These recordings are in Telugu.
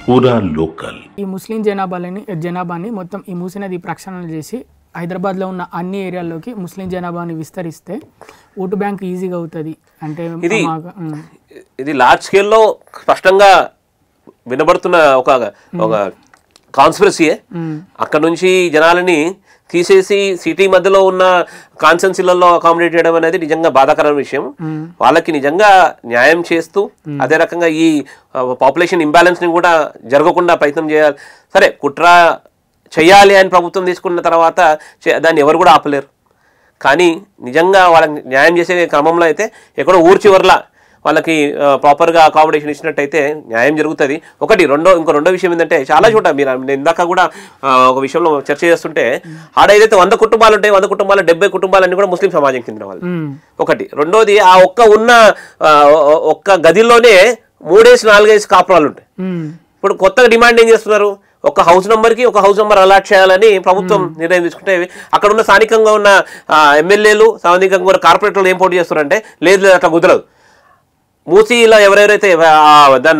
पूरा लोकल ఈ ముస్లిం జనాభాలని జనాభాని మొత్తం ఈ మూసీ నది ప్రక్షాళన చేసి హైదరాబాద్లో ఉన్న అన్ని ఏరియాల్లోకి ముస్లిం జనాభాని విస్తరిస్తే ఓటు బ్యాంక్ ఈజీగా అవుతుంది అంటే ఇది మాకు- ఉమ్, ఇది లార్జ్ స్కేల్లో స్పష్టంగా వినబడుతున్న ఒక ఒక కాన్స్పిరసీయే ఉమ్, అక్కడ నుంచి జనాలని తీసేసి సిటీ మధ్యలో ఉన్న కాన్సెన్సీలలో అకామిడేట్ చేయడం అనేది నిజంగా బాధాకరమైన విషయం ఉమ్, వాళ్ళకి నిజంగా న్యాయం చేస్తూ అదే రకంగా ఈ పాపులేషన్ ఇంబ్యాలెన్స్ ని కూడా జరగకుండా ప్రయత్నం చేయాలి సరే కుట్ర చేయాలి అని ప్రభుత్వం తీసుకున్న తర్వాత చే- దాన్ని ఎవరు కూడా ఆపలేరు కానీ నిజంగా వాళ్ళకి న్యాయం చేసే క్రమంలో అయితే ఎక్కడో ఊరు చివర్లా వాళ్ళకి ప్రాపర్గా అకామిడేషన్ ఇచ్చినట్టయితే న్యాయం జరుగుతుంది ఒకటి రెండో ఇంకో రెండో విషయం ఏంటంటే చాలా చోట మీరు నేను ఇందాక కూడా ఆ, ఒక విషయంలో చర్చ చేస్తుంటే ఆడ ఏదైతే వంద కుటుంబాలు ఉంటాయి వంద కుటుంబాలు డెబ్బై కుటుంబాలన్నీ కూడా ముస్లిం సమాజం చెందిన వాళ్ళు ఉమ్, ఒకటి రెండోది ఆ ఒక్క ఉన్న ఆ, ఒ- ఒక్క గదిలోనే మూడేసి నాలుగేసి కాపురాలు ఉంటాయి ఉమ్, ఇప్పుడు కొత్తగా డిమాండ్ ఏం చేస్తున్నారు ఒక హౌస్ కి ఒక హౌస్ నెంబర్ అలాట్ చేయాలని ప్రభుత్వం నిర్ణయం తీసుకుంటే అక్కడ ఉన్న స్థానికంగా ఉన్న ఎమ్మెల్యేలు స్థానికంగా ఉన్న కార్పొరేటర్లు ఏం పోటీ చేస్తున్నారంటే లేదు లేదు అట్లా కుదరదు మూసీలో ఎవరెవరైతే ఆ, దాని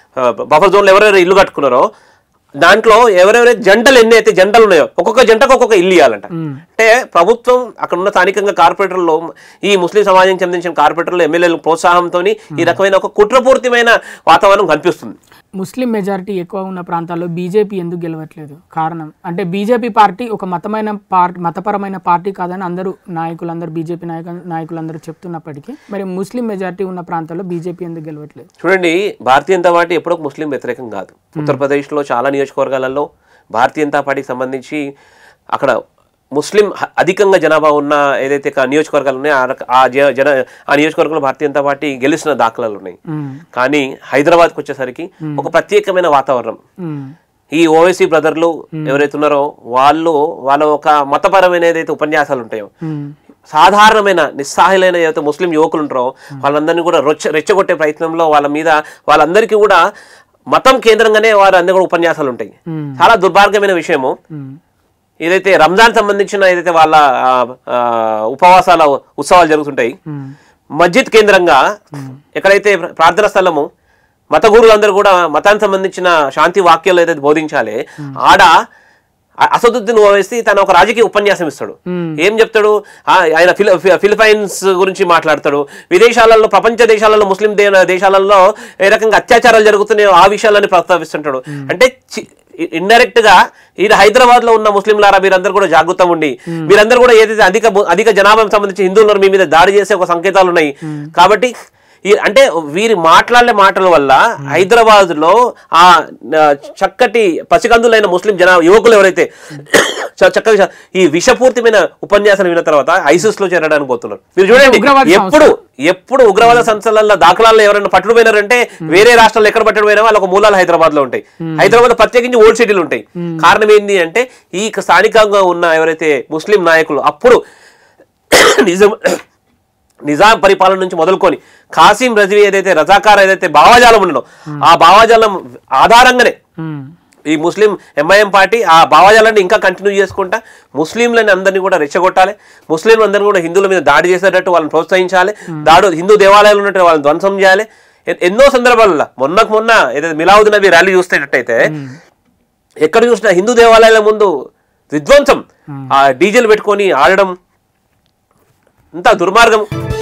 బఫర్ జోన్లో ఎవరెవరు ఇల్లు కట్టుకున్నారో దాంట్లో ఎవరెవరైతే జంటలు ఎన్ని అయితే జంటలు ఉన్నాయో ఒక్కొక్క జంటకు ఒక్కొక్క ఇల్లు ఇవ్వాలంట అంటే ప్రభుత్వం అక్కడ ఉన్న స్థానికంగా కార్పొరేటర్లు ఈ ముస్లిం సమాజం చెందించిన కార్పొరేటర్లు ఎమ్మెల్యేల ప్రోత్సాహంతో ఈ రకమైన ఒక కుట్రపూరితమైన వాతావరణం కనిపిస్తుంది ముస్లిం మెజారిటీ ఎక్కువ ఉన్న ప్రాంతాల్లో బీజేపీ ఎందుకు గెలవట్లేదు కారణం అంటే బీజేపీ పార్టీ ఒక మతమైన పార్టీ మతపరమైన పార్టీ కాదని అందరూ నాయకులందరూ బీజేపీ నాయక నాయకులందరూ చెప్తున్నప్పటికీ మరి ముస్లిం మెజారిటీ ఉన్న ప్రాంతాల్లో బీజేపీ ఎందుకు గెలవట్లేదు చూడండి భారతీయ జనతా పార్టీ ఎప్పుడూ ముస్లిం వ్యతిరేకం కాదు ఉత్తరప్రదేశ్లో చాలా నియోజకవర్గాలలో భారతీయ జనతా పార్టీకి సంబంధించి అక్కడ ముస్లిం హ- అధికంగా జనాభా ఉన్న ఏదైతే క- నియోజకవర్గాలు ఉన్నాయో ఆ రక- ఆ జ- జన ఆ నియోజకవర్గంలో భారతీయ జనతా పార్టీ గెలిచిన దాఖలాలు ఉన్నాయి ఉమ్, కానీ హైదరాబాద్కి వచ్చేసరికి ఒక ప్రత్యేకమైన వాతావరణం ఉమ్, ఈ ఓవైసీ బ్రదర్లు ఎవరైతే ఉన్నారో వాళ్ళు వాళ్ళ ఒక మతపరమైన ఏదైతే ఉపన్యాసాలు ఉంటాయో ఉమ్, సాధారణమైన నిస్సహాయులైన ఏదైతే ముస్లిం యువకులు ఉంటారో వాళ్ళందరినీ కూడా రొచ్చ రెచ్చగొట్టే ప్రయత్నంలో వాళ్ళ మీద వాళ్ళందరికీ కూడా మతం కేంద్రంగానే వారు అందరి కూడా ఉపన్యాసాలు ఉంటాయి ఉమ్, చాలా దుర్మార్గమైన విషయము ఉమ్, ఏదైతే రంజాన్ సంబంధించిన ఏదైతే వాళ్ళ ఆ, ఆ, ఉపవాసాల ఉత్సవాలు జరుగుతుంటాయి ఉమ్, మస్జిద్ కేంద్రంగా ఎక్కడైతే ప్రార్థన స్థలము మత గురువులందరూ కూడా మతానికి సంబంధించిన శాంతి వాక్యాలు ఏదైతే బోధించాలి ఆడ అ- అసదుద్దీన్ ఓవైసీ తన ఒక రాజకీయ ఉపన్యాసం ఇస్తాడు Hmm. ఏం చెప్తాడు ఆ, ఆయన ఫిలి ఫి- ఫిలిపైన్స్ గురించి మాట్లాడతాడు విదేశాలలో ప్రపంచ దేశాలలో ముస్లిం దే- దేశాలలో ఏ రకంగా అత్యాచారాలు జరుగుతున్నాయో ఆ విషయాలని ప్రస్తావిస్తుంటాడు అంటే ఇండైరెక్ట్ గా ఈయన హైదరాబాద్ లో ఉన్న ముస్లింలారా మీరందరూ కూడా జాగృతం ఉండి మీరందరూ కూడా ఏదైతే అధిక ము- అధిక జనాభాకు సంబంధించి హిందువులు మీ మీద దాడి చేసే ఒక సంకేతాలు ఉన్నాయి కాబట్టి ఈ అంటే వీరి మాట్లాడే మాటల వల్ల హైదరాబాద్ లో ఆ ఆ, చక్కటి పసికందులైన ముస్లిం జనా యువకులు ఎవరైతే చ- చక్కగా చ- ఈ విషపూర్తిమైన ఉపన్యాసం విన్న తర్వాత ఐసిస్ లో చేరడానికి పోతున్నారు మీరు చూడండి ఉగ్రవాద ఎప్పుడు ఎప్పుడు ఉగ్రవాద సంస్థల దాఖలాల్లో ఎవరైనా పట్టుడు పోయినారంటే వేరే రాష్ట్రాల్లో ఎక్కడ పట్టుడు పోయినా వాళ్ళ ఒక మూలాలు హైదరాబాద్ లో ఉంటాయి హైదరాబాద్ ప్రత్యేకించి ఓల్డ్ సిటీలు ఉంటాయి కారణం ఏంటి అంటే ఈ స్థానికంగా ఉన్న ఎవరైతే ముస్లిం నాయకులు అప్పుడు నిజం నిజాం పరిపాలన నుంచి మొదలుకొని కాసిం రజ్వీ ఏదైతే రజాకార్ ఏదైతే భావజాలం ఉండడో ఆ భావజాలం ఆధారంగానే ఉమ్, ఈ ముస్లిం ఎంఐఎం పార్టీ ఆ భావజాలాన్ని ఇంకా కంటిన్యూ చేసుకుంటా ముస్లింలని అందరినీ కూడా రెచ్చగొట్టాలి ముస్లింలు అందరినీ కూడా హిందువుల మీద దాడి చేసేటట్టు వాళ్ళని ప్రోత్సహించాలి దాడు హిందూ దేవాలయాలు ఉన్నట్టు వాళ్ళని ధ్వంసం చేయాలి ఎ- ఎన్నో సందర్భాలలో మొన్నకు మొన్న ఏదైతే మిలావుద్ నబీ ర్యాలీ చూసేటట్టయితే ఎక్కడ చూసినా హిందూ దేవాలయాల ముందు విధ్వంసం ఆ డీజేలు పెట్టుకొని ఆడడం ఇంత దుర్మార్గం